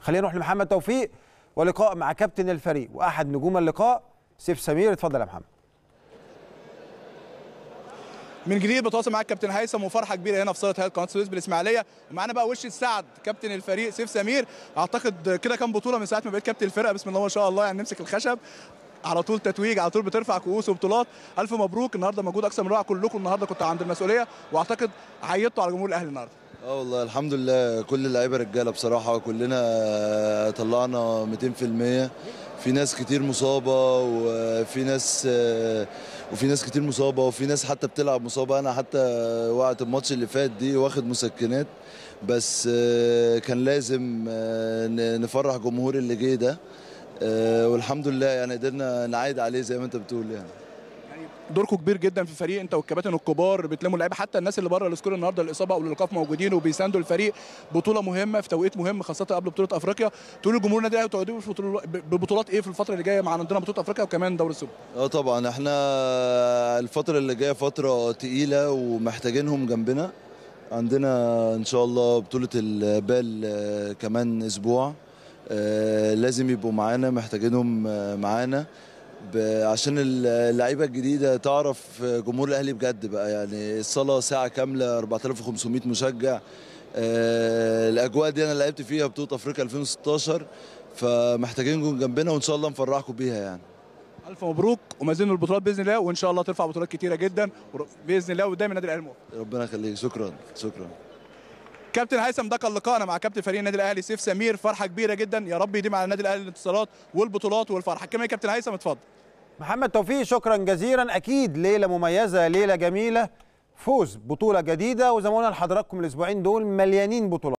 خلينا نروح لمحمد توفيق ولقاء مع كابتن الفريق واحد نجوم اللقاء سيف سمير اتفضل يا محمد من جديد بتواصل معاك كابتن هيثم وفرحه كبيره هنا في صاله هيئه قناه السويس بالاسماعيليه ومعانا بقى وش السعد كابتن الفريق سيف سمير اعتقد كده كام بطوله من ساعه ما بقيت كابتن الفرقه بسم الله ما شاء الله يعني نمسك الخشب على طول تتويج على طول بترفع كؤوس وبطولات الف مبروك النهارده مجهود اكثر من رائع كلكم النهارده كنتوا عند المسؤوليه واعتقد عيطتوا على جمهور الاهلي النهارده اه والله الحمد لله كل اللعيبه رجاله بصراحه كلنا طلعنا 200% في ناس كتير مصابه وفي ناس وفي ناس كتير مصابه وفي ناس حتى بتلعب مصابه انا حتى وقت الماتش اللي فات دي واخد مسكنات بس كان لازم نفرح جمهور اللي جه ده والحمد لله يعني قدرنا نعايد عليه زي ما انت بتقول يعني دوركم كبير جدا في الفريق انت والكباتن الكبار بتلموا اللعيبه حتى الناس اللي بره السكور النهارده الاصابه او الايقاف موجودين وبيساندوا الفريق بطوله مهمه في توقيت مهم خاصه قبل بطوله افريقيا تقول لجمهور النادي الاهلي تعودوا ببطولات ايه في الفتره اللي جايه مع عندنا بطوله افريقيا وكمان دوري السوبر اه طبعا احنا الفتره اللي جايه فتره تقيله ومحتاجينهم جنبنا عندنا ان شاء الله بطوله البال كمان اسبوع لازم يبقوا معانا محتاجينهم معانا عشان اللعيبه الجديده تعرف جمهور الاهلي بجد بقى يعني الصاله ساعه كامله 4500 مشجع الاجواء دي انا لعبت فيها بطوله افريقيا 2016 فمحتاجينكم جنبنا وان شاء الله نفرحكم بيها يعني الف مبروك ومزيد البطولات باذن الله وان شاء الله ترفع بطولات كتيره جدا باذن الله ودايما النادي الاهلي موفق ربنا يخليك شكرا شكرا كابتن هيثم ده كان لقائنا مع كابتن فريق النادي الاهلي سيف سمير فرحه كبيره جدا يا رب يديم على النادي الاهلي الانتصارات والبطولات والفرحه كمان كابتن هيثم اتفضل محمد توفيق شكرا جزيلا اكيد ليله مميزه ليله جميله فوز بطوله جديده وزي ما قلنا لحضراتكم الاسبوعين دول مليانين بطولات